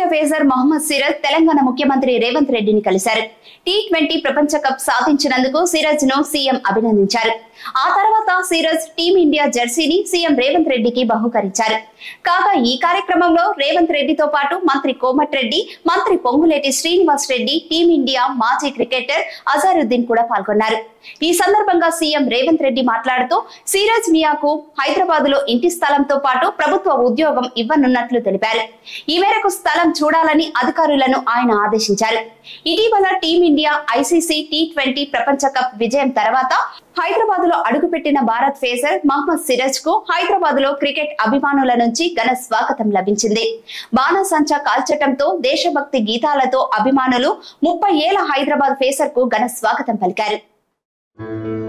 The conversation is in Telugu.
పేసర్ మొహమ్మద్ సిరాజ్ తెలంగాణ ముఖ్యమంత్రి రేవంత్ రెడ్డిని కలిశారు టీ ట్వంటీ ప్రపంచ కప్ సాధించినందుకు సిరాజ్ ను సీఎం అభినందించారు ఆ తర్వాత సిరాజ్ టీమిండియా జెర్సీని సీఎం రేవంత్ రెడ్డికి బహుకరించారు కాగా ఈ కార్యక్రమంలో రేవంత్ రెడ్డితో పాటు మంత్రి కోమటిరెడ్డి మంత్రి పొంగులేటి శ్రీనివాస్ రెడ్డి టీమిండియా మాజీ క్రికెటర్ అజారుద్దీన్ కూడా పాల్గొన్నారు ఈ సందర్భంగా సీఎం రేవంత్ రెడ్డి మాట్లాడుతూ సిరాజ్ మియాకు హైదరాబాద్ లో ఇంటి స్థలంతో పాటు ప్రభుత్వ ఉద్యోగం ఇవ్వనున్నట్లు తెలిపారు ఈ మేరకు స్థలం చూడాలని అధికారులను ఆయన ఆదేశించారు ఇటీవల టీమిండియా ఐసీసీ టీ ట్వంటీ ప్రపంచ కప్ విజయం తర్వాత హైదరాబాద్ లో అడుగుపెట్టిన భారత్ ఫేసర్ మహమ్మద్ సిరాజ్ కు హైదరాబాద్ లో క్రికెట్ అభిమానుల నుంచి ఘన స్వాగతం లభించింది బాణసంచా కాల్చటంతో దేశభక్తి గీతాలతో అభిమానులు ముప్పై ఏళ్ల హైదరాబాద్ ఫేసర్ కు ఘన స్వాగతం పలికారు